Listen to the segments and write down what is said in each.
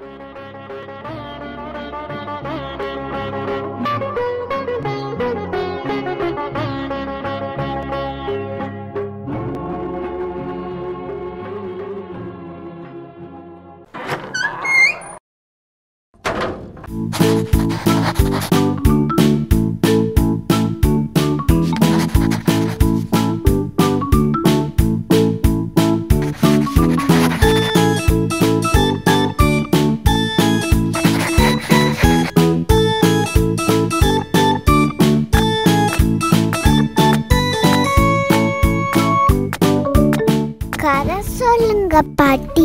கதை சொல்லுங்க பாட்டி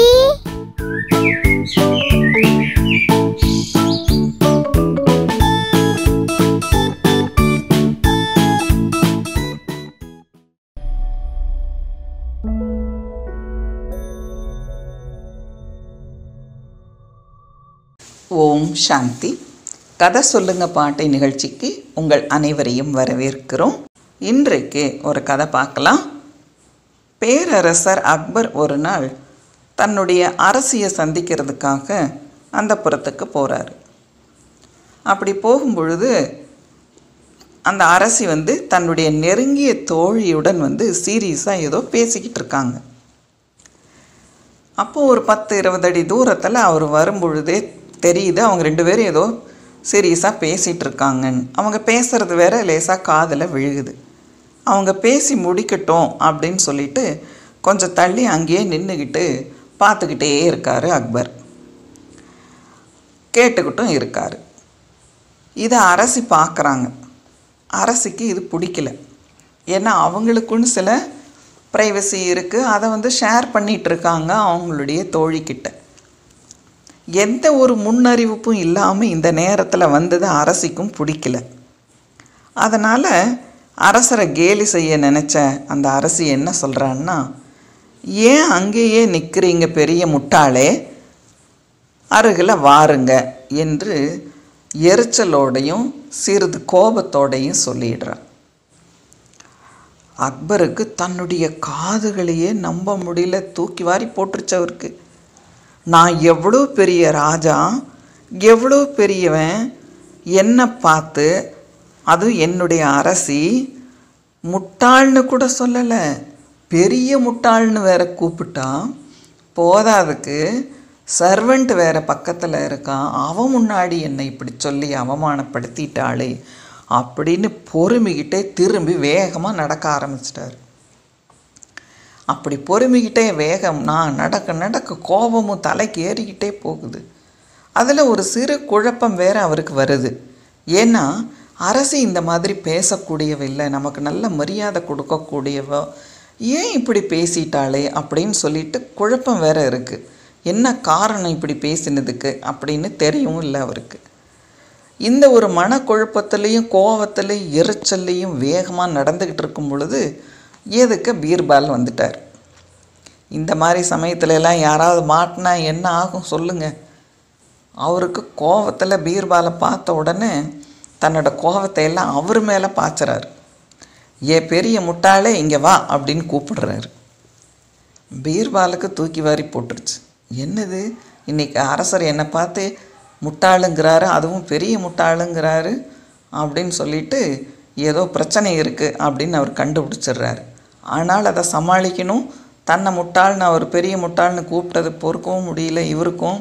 ஓம் சாந்தி கதை சொல்லுங்க பாட்டை நிகழ்ச்சிக்கு உங்கள் அனைவரையும் வரவேற்கிறோம் இன்றைக்கு ஒரு கதை பார்க்கலாம் பேரரசர் அக்பர் ஒரு நாள் தன்னுடைய அரசியை சந்திக்கிறதுக்காக அந்த புறத்துக்கு போகிறாரு அப்படி போகும்பொழுது அந்த அரசி வந்து தன்னுடைய நெருங்கிய தோழியுடன் வந்து சீரியஸாக ஏதோ பேசிக்கிட்டு இருக்காங்க அப்போ ஒரு பத்து இருபது அடி தூரத்தில் அவர் வரும்பொழுதே தெரியுது அவங்க ரெண்டு பேரும் ஏதோ சீரியஸாக பேசிகிட்டு இருக்காங்கன்னு அவங்க பேசுகிறது வேற லேசாக காதில் விழுகுது அவங்க பேசி முடிக்கட்டும் அப்படின்னு சொல்லிட்டு கொஞ்சம் தள்ளி அங்கேயே நின்றுக்கிட்டு பார்த்துக்கிட்டே இருக்காரு அக்பர் கேட்டுக்கிட்டும் இருக்காரு இதை அரசி பார்க்குறாங்க அரசிக்கு இது பிடிக்கல ஏன்னா அவங்களுக்குன்னு சில ப்ரைவசி இருக்குது அதை வந்து ஷேர் பண்ணிகிட்டு இருக்காங்க அவங்களுடைய தோழிக்கிட்ட எந்த ஒரு முன்னறிவிப்பும் இல்லாமல் இந்த நேரத்தில் வந்தது அரசிக்கும் பிடிக்கல அதனால் அரசரை கேலி செய்ய நினச்ச அந்த அரசி என்ன சொல்கிறான்னா ஏன் அங்கேயே நிற்கிறீங்க பெரிய முட்டாளே அருகில் வாருங்க என்று எரிச்சலோடையும் சிறிது கோபத்தோடையும் சொல்லிடுறார் அக்பருக்கு தன்னுடைய காதுகளையே நம்ப முடியல தூக்கி வாரி போட்டுருச்சு அவருக்கு நான் எவ்வளோ பெரிய ராஜா எவ்வளோ பெரியவன் என்னை பார்த்து அதுவும் என்னுடைய அரசி முட்டாள்னு கூட சொல்லலை பெரிய முட்டாள்னு வேற கூப்பிட்டா போதாதுக்கு சர்வெண்ட் வேற பக்கத்தில் இருக்கான் அவன் முன்னாடி என்னை இப்படி சொல்லி அவமானப்படுத்திட்டாளே அப்படின்னு பொறுமிக்கிட்டே திரும்பி வேகமாக நடக்க ஆரம்பிச்சிட்டார் அப்படி பொறுமிக்கிட்டே வேகம் நான் நடக்க நடக்க கோபமும் தலைக்கு ஏறிக்கிட்டே போகுது அதில் ஒரு சிறு குழப்பம் வேற அவருக்கு வருது ஏன்னா அரசு இந்த மாதிரி பேசக்கூடியவ இல்லை நமக்கு நல்ல மரியாதை கொடுக்கக்கூடியவ ஏன் இப்படி பேசிட்டாளே அப்படின்னு சொல்லிட்டு குழப்பம் வேற இருக்குது என்ன காரணம் இப்படி பேசினதுக்கு அப்படின்னு தெரியவும் இல்லை அவருக்கு இந்த ஒரு மனக்குழப்பத்திலையும் கோவத்திலையும் எரிச்சல்லையும் வேகமாக நடந்துக்கிட்டு இருக்கும் பொழுது எதுக்கு பீர்பால் வந்துட்டார் இந்த மாதிரி சமயத்துல எல்லாம் யாராவது மாட்டினா என்ன ஆகும் சொல்லுங்கள் அவருக்கு கோவத்தில் பீர்பாலை பார்த்த உடனே தன்னோட கோவத்தை எல்லாம் அவர் மேலே பாய்ச்சறாரு ஏ பெரிய முட்டாளே இங்கே வா அப்படின்னு கூப்பிடுறாரு பீர்பாலுக்கு தூக்கி வாரி போட்டுருச்சு என்னது இன்னைக்கு அரசர் என்னை பார்த்து முட்டாளுங்கிறாரு அதுவும் பெரிய முட்டாளுங்கிறாரு அப்படின்னு சொல்லிட்டு ஏதோ பிரச்சனை இருக்குது அப்படின்னு அவர் கண்டுபிடிச்சிடுறாரு ஆனால் அதை சமாளிக்கணும் தன்னை முட்டாள்னு அவர் பெரிய முட்டாள்னு கூப்பிட்டது பொறுக்கவும் முடியல இவருக்கும்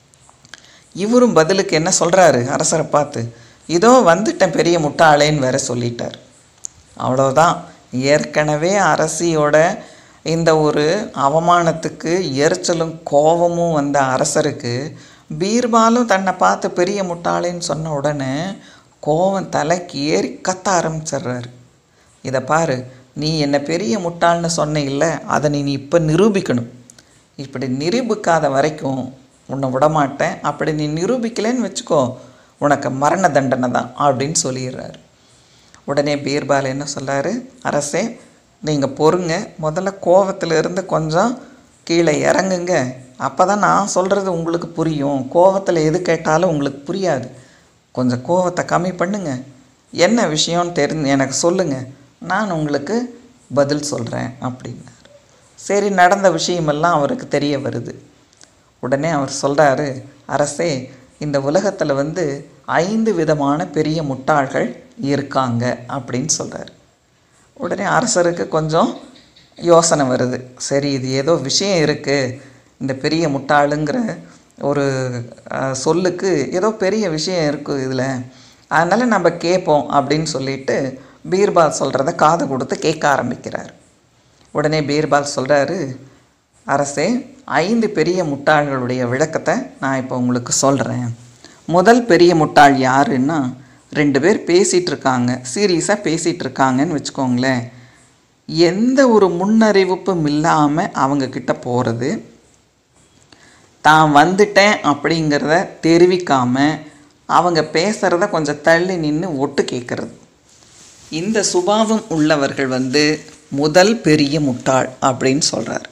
இவரும் பதிலுக்கு என்ன சொல்கிறாரு அரசரை பார்த்து இதோ வந்துட்டேன் பெரிய முட்டாளேன்னு வேற சொல்லிட்டார் அவ்வளோதான் ஏற்கனவே அரசியோட இந்த ஒரு அவமானத்துக்கு எரிச்சலும் கோபமும் வந்த அரசருக்கு பீர்பாலும் தன்னை பார்த்து பெரிய முட்டாளேன்னு சொன்ன உடனே கோவம் தலைக்கு ஏறி கத்த ஆரம்பிச்சிடுறாரு இதை பாரு நீ என்னை பெரிய முட்டாள்னு சொன்ன இல்லை அதை நீ இப்போ நிரூபிக்கணும் இப்படி நிரூபிக்காத வரைக்கும் உன்னை விடமாட்டேன் அப்படி நீ நிரூபிக்கலைன்னு வச்சுக்கோ உனக்கு மரண தண்டனை தான் அப்படின்னு சொல்லிடுறாரு உடனே பீர்பால் என்ன சொல்றாரு அரசே நீங்கள் பொறுங்க முதல்ல கோவத்துல இருந்து கொஞ்சம் கீழே இறங்குங்க அப்போ தான் நான் சொல்கிறது உங்களுக்கு புரியும் கோவத்தில் எது கேட்டாலும் உங்களுக்கு புரியாது கொஞ்சம் கோவத்தை கம்மி பண்ணுங்க என்ன விஷயம்னு தெரிஞ்சு எனக்கு சொல்லுங்கள் நான் உங்களுக்கு பதில் சொல்கிறேன் அப்படின்னாரு சரி நடந்த விஷயமெல்லாம் அவருக்கு தெரிய வருது உடனே அவர் சொல்கிறாரு அரசே இந்த உலகத்தில் வந்து ஐந்து விதமான பெரிய முட்டாள்கள் இருக்காங்க அப்படின்னு சொல்கிறார் உடனே அரசருக்கு கொஞ்சம் யோசனை வருது சரி இது ஏதோ விஷயம் இருக்குது இந்த பெரிய முட்டாளுங்கிற ஒரு அஹ், சொல்லுக்கு ஏதோ பெரிய விஷயம் இருக்குது இதில் அதனால் நம்ம கேட்போம் அப்படின்னு சொல்லிட்டு பீர்பால் சொல்கிறத காது கொடுத்து கேட்க ஆரம்பிக்கிறார் உடனே பீர்பால் சொல்கிறாரு அரசே ஐந்து பெரிய முட்டாள்களுடைய விளக்கத்தை நான் இப்போ உங்களுக்கு சொல்கிறேன் முதல் பெரிய முட்டாள் யாருன்னா ரெண்டு பேர் பேசிகிட்டு இருக்காங்க சீரியஸாக பேசிகிட்டு இருக்காங்கன்னு வச்சுக்கோங்களேன் எந்த ஒரு முன்னறிவிப்பும் இல்லாமல் அவங்க கிட்ட போகிறது தான் வந்துட்டேன் அப்படிங்கிறத தெரிவிக்காம அவங்க பேசுகிறத கொஞ்சம் தள்ளி நின்று ஒட்டு கேட்குறது இந்த சுபாவம் உள்ளவர்கள் வந்து முதல் பெரிய முட்டாள் அப்படின்னு சொல்கிறார்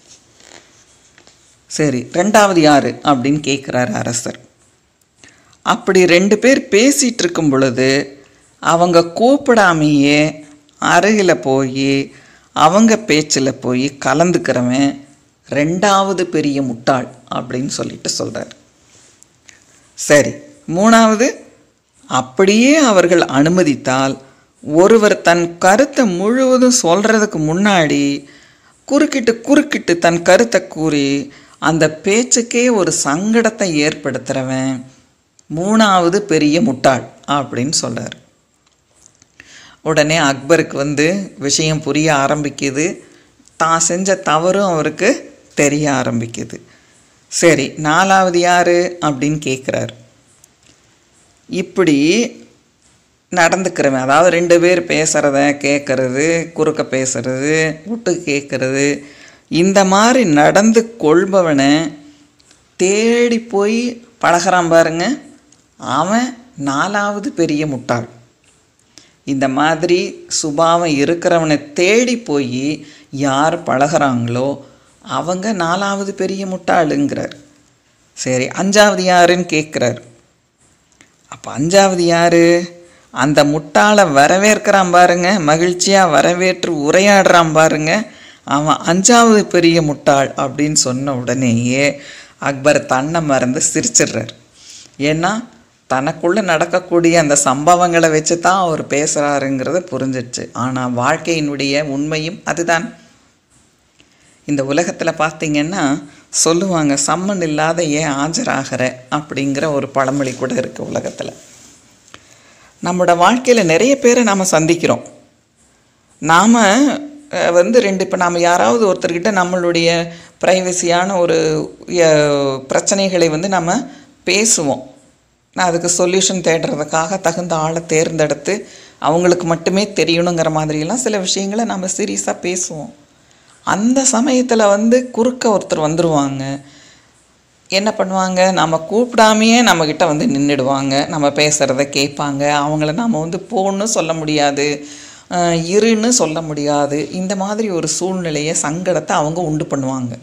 சரி ரெண்டாவது யார் அப்படின்னு கேட்குறாரு அரசர் அப்படி ரெண்டு பேர் பேசிகிட்டு இருக்கும் பொழுது அவங்க கூப்பிடாமையே அருகில் போய் அவங்க பேச்சில் போய் கலந்துக்கிறவன் ரெண்டாவது பெரிய முட்டாள் அப்படின்னு சொல்லிட்டு சொல்கிறார் சரி மூணாவது அப்படியே அவர்கள் அனுமதித்தால் ஒருவர் தன் கருத்தை முழுவதும் சொல்கிறதுக்கு முன்னாடி குறுக்கிட்டு குறுக்கிட்டு தன் கருத்தை கூறி அந்த பேச்சுக்கே ஒரு சங்கடத்தை ஏற்படுத்துகிறவன் மூணாவது பெரிய முட்டாள் அப்படின்னு சொல்கிறார் உடனே அக்பருக்கு வந்து விஷயம் புரிய ஆரம்பிக்குது தான் செஞ்ச தவறும் அவருக்கு தெரிய ஆரம்பிக்குது சரி நாலாவது யார் அப்படின்னு கேட்குறாரு இப்படி நடந்துக்கிறவன் அதாவது ரெண்டு பேர் பேசுகிறத கேட்குறது குறுக்க பேசுறது விட்டு கேட்குறது இந்த மாதிரி நடந்து கொள்பவனை தேடி போய் பழகுறான் பாருங்க அவன் நாலாவது பெரிய முட்டாள் இந்த மாதிரி சுபாவம் இருக்கிறவனை தேடி போய் யார் பழகுறாங்களோ அவங்க நாலாவது பெரிய முட்டாளுங்கிறார் சரி அஞ்சாவது யாருன்னு கேட்குறாரு அப்போ அஞ்சாவது யாரு அந்த முட்டாளை வரவேற்கிறான் பாருங்க மகிழ்ச்சியாக வரவேற்று உரையாடுறான் பாருங்க அவன் அஞ்சாவது பெரிய முட்டாள் அப்படின்னு சொன்ன உடனேயே அக்பர் தன்னை மறந்து சிரிச்சிடுறார் ஏன்னா தனக்குள்ளே நடக்கக்கூடிய அந்த சம்பவங்களை வச்சு தான் அவர் பேசுகிறாருங்கிறத புரிஞ்சிடுச்சு ஆனால் வாழ்க்கையினுடைய உண்மையும் அதுதான் இந்த உலகத்தில் பார்த்தீங்கன்னா சொல்லுவாங்க சம்மன் இல்லாத ஏன் ஆஜராகிற அப்படிங்கிற ஒரு பழமொழி கூட இருக்குது உலகத்தில் நம்மளோட வாழ்க்கையில் நிறைய பேரை நாம் சந்திக்கிறோம் நாம் வந்து ரெண்டு இப்போ நாம் யாராவது ஒருத்தர்கிட்ட நம்மளுடைய ப்ரைவசியான ஒரு அஹ், பிரச்சனைகளை வந்து நம்ம பேசுவோம் நான் அதுக்கு சொல்யூஷன் தேடுறதுக்காக தகுந்த ஆளை தேர்ந்தெடுத்து அவங்களுக்கு மட்டுமே தெரியணுங்கிற மாதிரியெல்லாம் சில விஷயங்களை நம்ம சீரியஸாக பேசுவோம் அந்த சமயத்தில் வந்து குறுக்க ஒருத்தர் வந்துடுவாங்க என்ன பண்ணுவாங்க நம்ம கூப்பிடாமையே நம்மக்கிட்ட வந்து நின்றுடுவாங்க நம்ம பேசுகிறத கேட்பாங்க அவங்கள நாம் வந்து போன்னு சொல்ல முடியாது அஹ், இருன்னு சொல்ல முடியாது இந்த மாதிரி ஒரு சூழ்நிலையை சங்கடத்தை அவங்க உண்டு பண்ணுவாங்க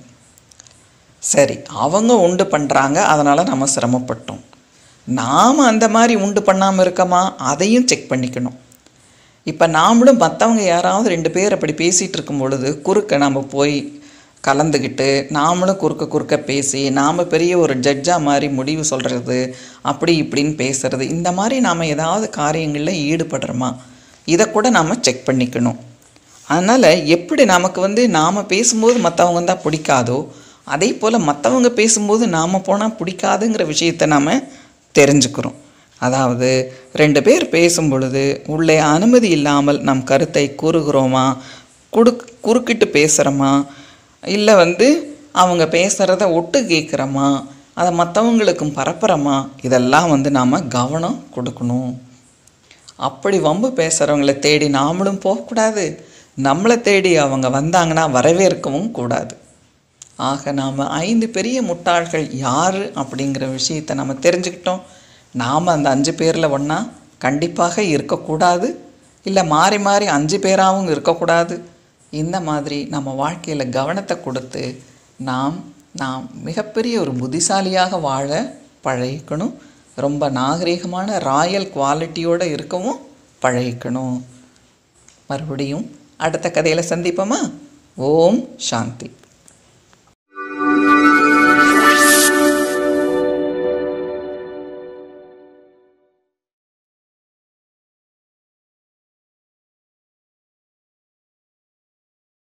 சரி அவங்க உண்டு பண்ணுறாங்க அதனால் நம்ம சிரமப்பட்டோம் நாம் அந்த மாதிரி உண்டு பண்ணாமல் இருக்கோமா அதையும் செக் பண்ணிக்கணும் இப்போ நாமளும் மற்றவங்க யாராவது ரெண்டு பேர் அப்படி பேசிகிட்டு இருக்கும் பொழுது குறுக்க நம்ம போய் கலந்துக்கிட்டு நாமளும் குறுக்க குறுக்க பேசி நாம் பெரிய ஒரு ஜட்ஜாக மாதிரி முடிவு சொல்கிறது அப்படி இப்படின்னு பேசுறது இந்த மாதிரி நாம் ஏதாவது காரியங்களில் ஈடுபடுறோமா இதை கூட நாம் செக் பண்ணிக்கணும் அதனால் எப்படி நமக்கு வந்து நாம் பேசும்போது மற்றவங்க தான் பிடிக்காதோ அதே போல் மற்றவங்க பேசும்போது நாம் போனால் பிடிக்காதுங்கிற விஷயத்தை நாம் தெரிஞ்சுக்கிறோம் அதாவது ரெண்டு பேர் பேசும் பொழுது உள்ளே அனுமதி இல்லாமல் நம் கருத்தை கூறுகிறோமா குடு குறுக்கிட்டு பேசுகிறோமா இல்லை வந்து அவங்க பேசுகிறத ஒட்டு கேட்குறோமா அதை மற்றவங்களுக்கும் பரப்புறோமா இதெல்லாம் வந்து நாம் கவனம் கொடுக்கணும் அப்படி வம்பு பேசுகிறவங்கள தேடி நாமளும் போகக்கூடாது நம்மளை தேடி அவங்க வந்தாங்கன்னா வரவேற்கவும் கூடாது ஆக நாம் ஐந்து பெரிய முட்டாள்கள் யார் அப்படிங்கிற விஷயத்தை நம்ம தெரிஞ்சுக்கிட்டோம் நாம் அந்த அஞ்சு பேரில் ஒன்றா கண்டிப்பாக இருக்கக்கூடாது இல்லை மாறி மாறி அஞ்சு பேராகவும் இருக்கக்கூடாது இந்த மாதிரி நம்ம வாழ்க்கையில் கவனத்தை கொடுத்து நாம் நாம் மிகப்பெரிய ஒரு புத்திசாலியாக வாழ பழகிக்கணும் ரொம்ப நாகரிகமான ராயல் குவாலிட்டியோடு இருக்கவும் பழகிக்கணும் மறுபடியும் அடுத்த கதையில் சந்திப்போமா ஓம் சாந்தி